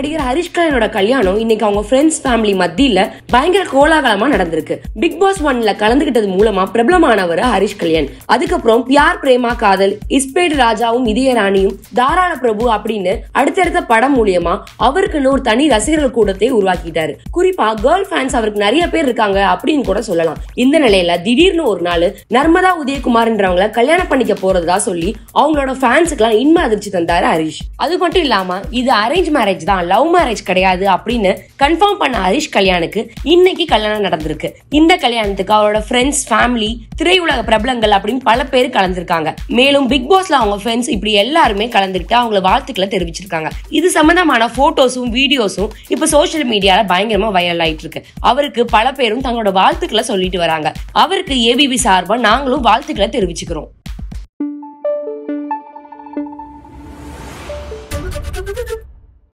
நடிகர் ஹரிஷ் கல்யாணோட கல்யாணம் இன்னைக்கு அவங்க ஃப்ரெண்ட்ஸ் ஃபேமிலி மத்தியில பயங்கர கோலாகலமா நடந்திருக்கு பிக் பாஸ் ஒன்ல கலந்துகிட்டது மூலமா பிரபலமானவர் ஹரிஷ் கல்யாண் அதுக்கப்புறம் பியார் பிரேமா காதல் இஸ்பேட் ராஜாவும் இதய ராணியும் தாராள பிரபு அப்படின்னு அடுத்தடுத்த படம் மூலியமா அவருக்குன்னு ஒரு தனி ரசிகர்கள் கூட்டத்தை உருவாக்கிட்டாரு குறிப்பா கேர்ள் ஃபேன்ஸ் அவருக்கு நிறைய பேர் இருக்காங்க அப்படின்னு கூட சொல்லலாம் இந்த நிலையில திடீர்னு ஒரு நாள் நர்மதா உதயகுமார்ன்றவங்கள கல்யாணம் பண்ணிக்க போறதா சொல்லி அவங்களோட ஃபேன்ஸுக்குலாம் இன்ம அதிர்ச்சி தந்தாரு ஹரிஷ் அது மட்டும் இல்லாம இது அரேஞ்ச் மேரேஜ் தான் லவ் மேரேஜ் கிடையாது அப்படின்னு கன்ஃபார்ம் பண்ண ஹரிஷ் கல்யாணுக்கு இன்னைக்கு கல்யாணம் நடந்திருக்கு இந்த கல்யாணத்துக்கு அவரோட ஃப்ரெண்ட்ஸ் ஃபேமிலி திரையுலக பிரபலங்கள் அப்படின்னு பல பேர் கலந்துருக்காங்க மேலும் பிக் பாஸ்ல அவங்க ஃப்ரெண்ட்ஸ் இப்படி எல்லாருமே கலந்துக்கிட்டு அவங்கள வாழ்த்துக்களை தெரிவிச்சிருக்காங்க இது சம்பந்தமான போட்டோஸும் வீடியோஸும் இப்ப சோஷியல் மீடியால பயங்கரமா வைரல் ஆயிட்டு இருக்கு அவருக்கு பல பேரும் தங்களோட வாழ்த்துக்களை சொல்லிட்டு வராங்க அவருக்கு ஏபிபி சார்பா நாங்களும் வாழ்த்துக்களை தெரிவிச்சுக்கிறோம் Thank you.